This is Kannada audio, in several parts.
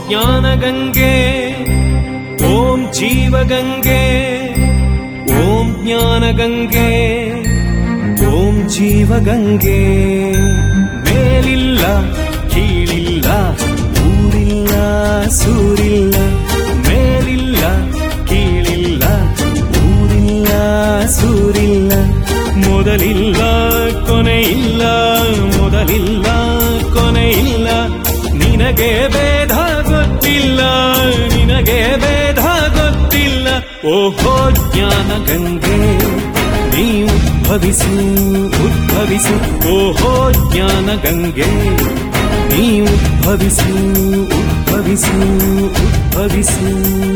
ಜ್ಞಾನಗಂಗೆ ಓಂ ಜೀವಗಂಗೆ ಓಂ ಜ್ಞಾನಗಂಗೆ ಓಂ ಜೀವಗಂಗೆ ಮೇಲಿಲ್ಲ ಕೀಳಿಲ್ಲ ಊರಿಲ್ಲ ಸೂರಿಲ್ಲ ಮೇಲಿಲ್ಲ ಕೀಳಿಲ್ಲ ಊರಿಲ್ಲ ಸೂರಿಲ್ಲ ಮೊದಲಿಲ್ಲ ಕೊನೆಯಿಲ್ಲ ಮೊದಲಿಲ್ಲ ಕೊನೆಯಿಲ್ಲ ನಿನಗೆ ಭೇದ ಗೊತ್ತಿಲ್ಲ ನಿನಗೆ ಭೇದ ಗೊತ್ತಿಲ್ಲ ಓಹೋ ಜ್ಞಾನ ಗಂಗೆ ನೀ ಉದ್ಭವಿಸು ಉದ್ಭವಿಸು ಓಹೋ ಜ್ಞಾನ ಗಂಗೆ ನೀ ಉದ್ಭವಿಸು ಉದ್ಭವಿಸು ಉದ್ಭವಿಸು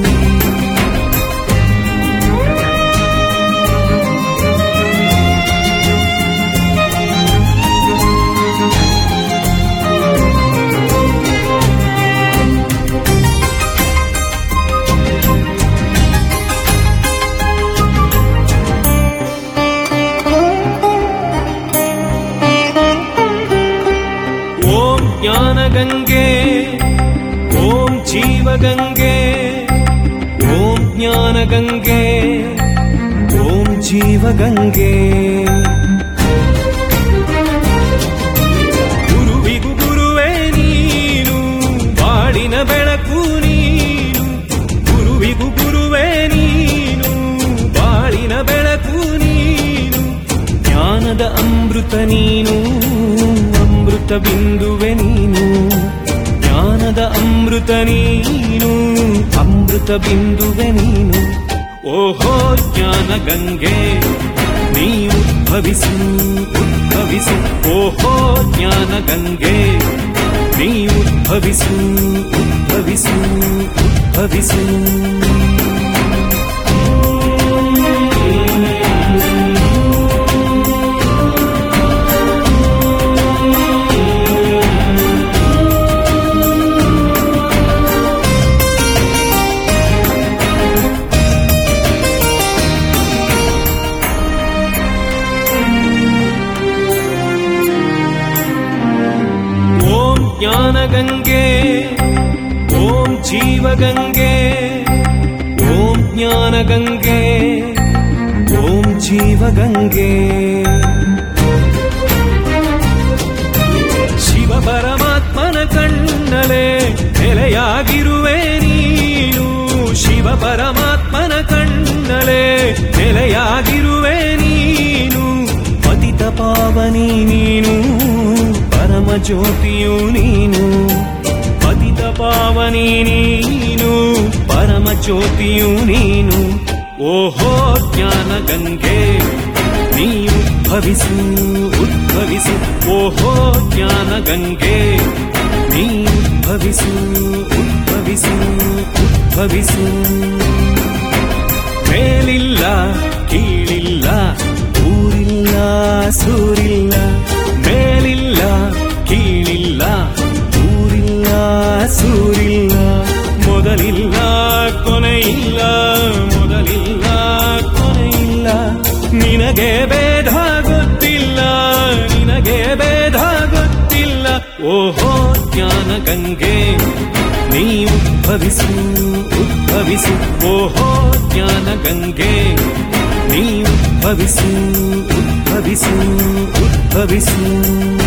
ಓಂ ಜ್ಞಾನಗಂಗೆ ಓಂ ಜೀವಗಂಗೆ ಓಂ ಜ್ಞಾನಗಂಗೆ ಓಂ ಜೀವಗಂಗೆ ಗುರುವಿಗೂ ಗುರುವೇ ನೀನು ಬಾಳಿನ ಬೆಳಕು ನೀನು ಗುರುವಿಗೂ ಗುರುವೇ ನೀನು ಬಾಳಿನ ಬೆಳಕು ನೀನು ಜ್ಞಾನದ ಅಮೃತ ನೀನು ಅಮೃತ ಬಿಂದುವೆ ನೀನು ಜ್ಞಾನದ ಅಮೃತ ನೀನು ಅಮೃತ ಬಿಂದುವೆ ನೀನು ಓಹೋ ಜ್ಞಾನ ಗಂಗೆ ನೀ ಉದ್ಭವಿಸು ಉದ್ಭವಿಸು ಓಹೋ ಜ್ಞಾನ ಗಂಗೆ ನೀ ಉದ್ಭವಿಸು ಉದ್ಭವಿಸು ಉದ್ಭವಿಸು ಓಂ ಜ್ಞಾನಗಂಗೆ ಓಂ ಜೀವಗಂಗೆ ಓಂ ಜ್ಞಾನಗಂಗೆ ಓಂ ಜೀವಗಂಗೆ ಶಿವ ಪರಮಾತ್ಮನ ಕಣ್ಣಲೆ ನೆಲೆಯಾಗಿರುವೆ ನೀನು ಶಿವ ಪರಮಾತ್ಮನ ಕಣ್ಣಲೆ ನೆಲೆಯಾಗಿರುವೆ ನೀನು ಪತಿತ ಪಾವನಿ ನೀನು ಪರಮ ಜ್ಯೋತಿಯು ನೀನು ಪತಿತ ಪಾವನಿ ನೀನು ಪರಮ ಜ್ಯೋತಿಯು ನೀನು ಓಹೋ ಜ್ಞಾನ ಗಂಗೆ ನೀ ಉದ್ಭವಿಸು ಉದ್ಭವಿಸು ಓಹೋ ಜ್ಞಾನ ಗಂಗೆ ನೀ ಉದ್ಭವಿಸು ಉದ್ಭವಿಸು ಉದ್ಭವಿಸು ಮೇಲಿಲ್ಲ ಕೀಳಿಲ್ಲ ಊರಿಲ್ಲ ಸೂರಿಲ್ಲ ಮೇಲಿಲ್ಲ ಕೀಳಿಲ್ಲ ಊರಿಲ್ಲ ಸೂರಿಲ್ಲ ಮೊದಲಿಲ್ಲ ಕೊನೆಯಿಲ್ಲ ಮೊದಲಿಲ್ಲ ಕೊನೆಯಿಲ್ಲ ನಿನಗೆ ಭೇದ ಗೊತ್ತಿಲ್ಲ ನಿನಗೆ ಭೇದ ಗೊತ್ತಿಲ್ಲ ಓಹೋ ಜ್ಞಾನ ಗಂಗೆ ನೀ ಉದ್ಭವಿಸು ಉದ್ಭವಿಸು ಓಹೋ ಜ್ಞಾನ ಗಂಗೆ ನೀ ಉದ್ಭವಿಸು ಉದ್ಭವಿಸು ಉದ್ಭವಿಸು